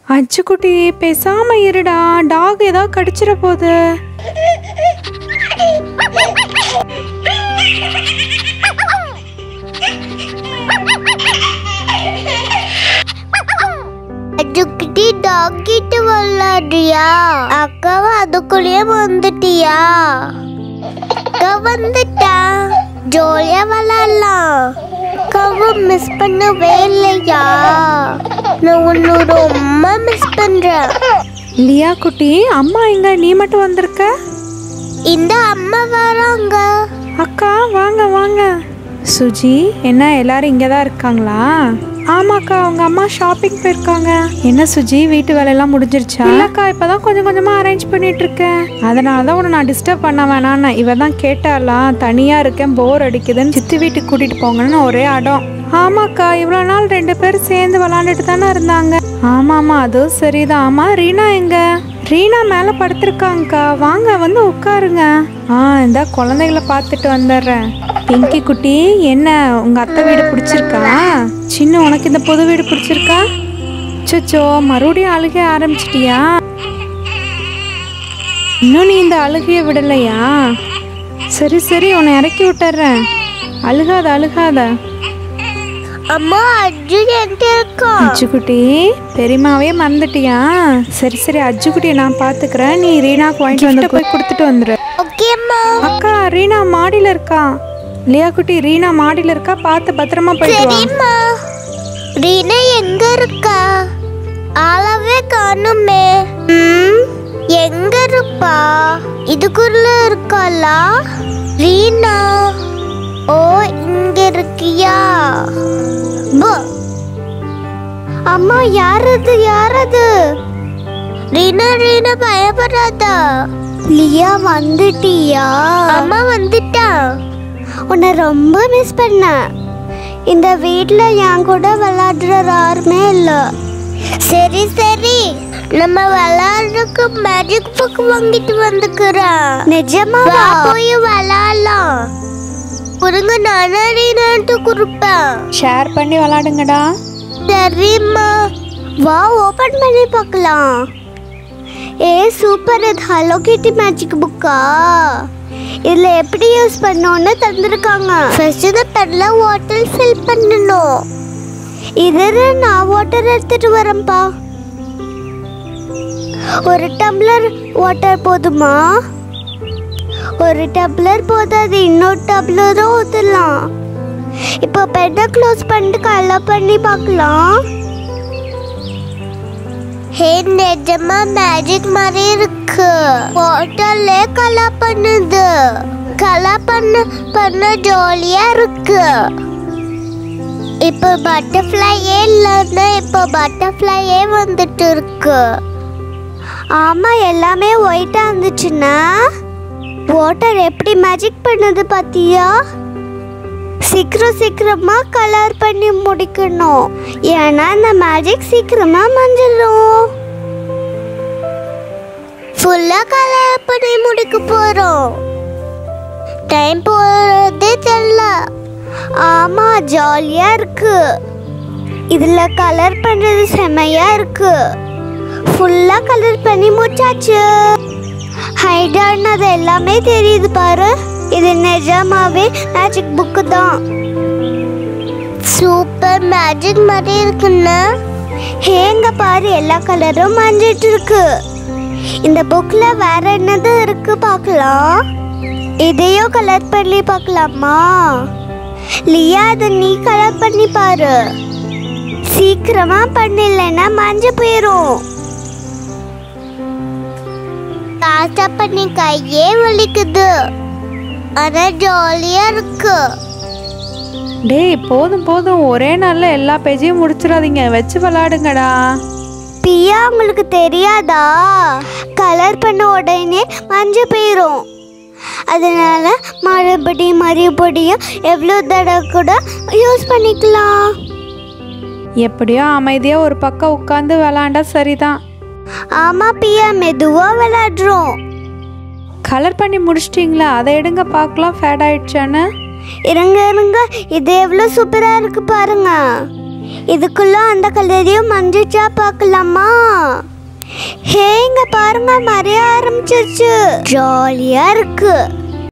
அச்சுக்குட்டி பேசாம இருடா டாக் ஏதாவது கடிச்சிட போகுது அதுக்கிட்டி டாக் கிட்ட விளாடுறியா அக்காவை அதுக்குள்ளேயே வந்துட்டியா அக்கா வந்துட்டா ஜோலியா விளாடலாம் அக்காவை மிஸ் பண்ணவே இல்லையா நான் உன்னை ரொம்ப மிஸ் பண்றேன் லியா குட்டி அம்மா எங்க நீ மட்டும் வந்திருக்க இந்த அம்மா வராங்க அக்கா வாங்க வாங்க சுஜி என்ன எல்லாரும் இங்கே தான் இருக்காங்களா ஆமாக்கா அவங்க அம்மா ஷாப்பிங் போயிருக்காங்க என்ன சுஜி வீட்டு வேலையெல்லாம் முடிஞ்சிருச்சா இல்லக்கா இப்பதான் கொஞ்சம் கொஞ்சமா அரேஞ்ச் பண்ணிட்டு இருக்கேன் அதனால தான் உன்னை நான் டிஸ்டர்ப் பண்ண வேணான்னு இவ தான் கேட்டாலாம் தனியா இருக்கேன் போர் அடிக்குதுன்னு சித்தி வீட்டுக்கு கூட்டிட்டு போங்கன்னு ஒரே அடம் ஆமாக்கா இவ்வளோ நாள் ரெண்டு பேரும் சேர்ந்து விளாண்டுட்டு தானே இருந்தாங்க ஆமாம்மா அதுவும் சரிதான் ஆமா ரீனா எங்க ரீனா மேலே படுத்திருக்காங்கக்கா வாங்க வந்து உட்காருங்க ஆ இந்த குழந்தைகளை பார்த்துட்டு வந்துடுறேன் பிங்கி குட்டி என்ன உங்க அத்தை வீடு பிடிச்சிருக்கா சின்ன உனக்கு இந்த புது வீடு பிடிச்சிருக்கா சொச்சோ மறுபடியும் அழுக ஆரம்பிச்சிட்டியா இன்னும் நீ இந்த அழுகைய விடலையா சரி சரி உன்னை இறக்கி விட்டுறேன் அழுகாத அழுகாத அம்மா அஜு என்கிட்ட இருக்கா அஜுக்குட்டி பெரியமாவே மறந்துட்டியா சரி சரி அஜுக்குட்டியை நான் பாத்துக்கிறேன் நீ ரீனாக்கு வாங்கிட்டு வந்து போய் கொடுத்துட்டு வந்துரு ஓகேம்மா அக்கா ரீனா மாடியில இருக்கா லியா குட்டி ரீனா மாடியில இருக்கா பார்த்து பத்திரமா போயிட்டு வா சரிம்மா ரீனா எங்க இருக்கா ஆளவே காணுமே ம், எங்க இருப்பா இதுக்குள்ள இருக்காளா ரீனா ஓ இங்க இருக்கியா போ. அம்மா யாரது யாரது ரீனா ரீனா பயப்படாதா லியா வந்துட்டியா அம்மா வந்துட்டா உன்னை ரொம்ப மிஸ் பண்ணேன் இந்த வீட்டில் என் கூட விளையாடுற யாருமே இல்லை சரி சரி நம்ம விளையாடுறதுக்கு மேஜிக் புக் வாங்கிட்டு வந்துக்கிறேன் நிஜமா போய் விளையாடலாம் குறுங்க நானடினான்ட்டு கொடுப்பேன் ஷேர் பண்ணி விளாடுங்கடா சரிம்மா வா ஓபன் பண்ணி பார்க்கலாம் ஏ சூப்பர் இது ஹலோ கிட்டி மேஜிக் புக்கா இதில் எப்படி யூஸ் பண்ணோன்னு தந்திருக்காங்க ஃபர்ஸ்ட் இந்த பென்ல வாட்டர் ஃபில் பண்ணணும் இதில் நான் வாட்டர் எடுத்துட்டு வரேன்ப்பா ஒரு டம்ளர் வாட்டர் போதுமா ஒரு டம்ளர் போதாது இன்னொரு டம்ளரும் ஊற்றலாம் இப்போ பெட்டை க்ளோஸ் பண்ணிட்டு கலர் பண்ணி பார்க்கலாம் ஹே நிஜமா மேஜிக் மாதிரி இருக்கு வாட்டர்ல கலர் பண்ணுது கலர் பண்ண பண்ண ஜாலியா இருக்கு இப்போ பட்டர்ஃப்ளையே இல்லைன்னா இப்போ பட்டர்ஃப்ளையே வந்துட்டு இருக்கு ஆமா எல்லாமே ஒயிட்டா இருந்துச்சுன்னா வாட்டர் எப்படி மேஜிக் பண்ணுது பாத்தியா சீக்கிரம் சீக்கிரமா கலர் பண்ணி முடிக்கணும் ஏன்னா இந்த மேஜிக் சீக்கிரமா மஞ்சிடும் ஃபுல்லா கலர் பண்ணி முடிக்க போறோம் டைம் போறதே தெரியல ஆமா ஜாலியா இருக்கு இதுல கலர் பண்றது செமையா இருக்கு ஃபுல்லா கலர் பண்ணி முடிச்சாச்சு ஹைடானது எல்லாமே தெரியுது பாரு இது நிஜமாவே மேஜிக் புக்கு தான் சூப்பர் மேஜிக் மாதிரி இருக்குன்னா ஹேங்க பாரு எல்லா கலரும் மஞ்சிட்டு இருக்கு இந்த புக்ல வேற என்னது இருக்கு பார்க்கலாம் இதையும் கலர் பண்ணி பார்க்கலாமா லியா அதை நீ கலர் பண்ணி பாரு சீக்கிரமா பண்ணலைன்னா மஞ்ச போயிரும் தாத்தா பண்ணி கையே வலிக்குது ஆனா ஜாலியா இருக்கு டேய் போதும் போதும் ஒரே நாள்ல எல்லா பேஜையும் முடிச்சிடாதீங்க வச்சு விளாடுங்கடா பியா உங்களுக்கு தெரியாதா கலர் பண்ண உடனே மஞ்ச போயிடும் அதனால மறுபடியும் மறுபடியும் எவ்வளோ தடவை கூட யூஸ் பண்ணிக்கலாம் எப்படியோ அமைதியா ஒரு பக்கம் உட்காந்து விளாண்டா சரிதான் ஆமா பியா மெதுவா விளையாடுறோம் கலர் பண்ணி முடிச்சிட்டிங்களா அதை எடுங்க பார்க்கலாம் ஃபேட் ஆயிடுச்சான்னு இருங்க இருங்க இது எவ்வளோ சூப்பரா இருக்கு பாருங்க இதுக்குள்ள அந்த கலரையும் மஞ்சிச்சா பார்க்கலாமா ஹே இங்க பாருங்க மறைய ஆரம்பிச்சிருச்சு ஜாலியா இருக்கு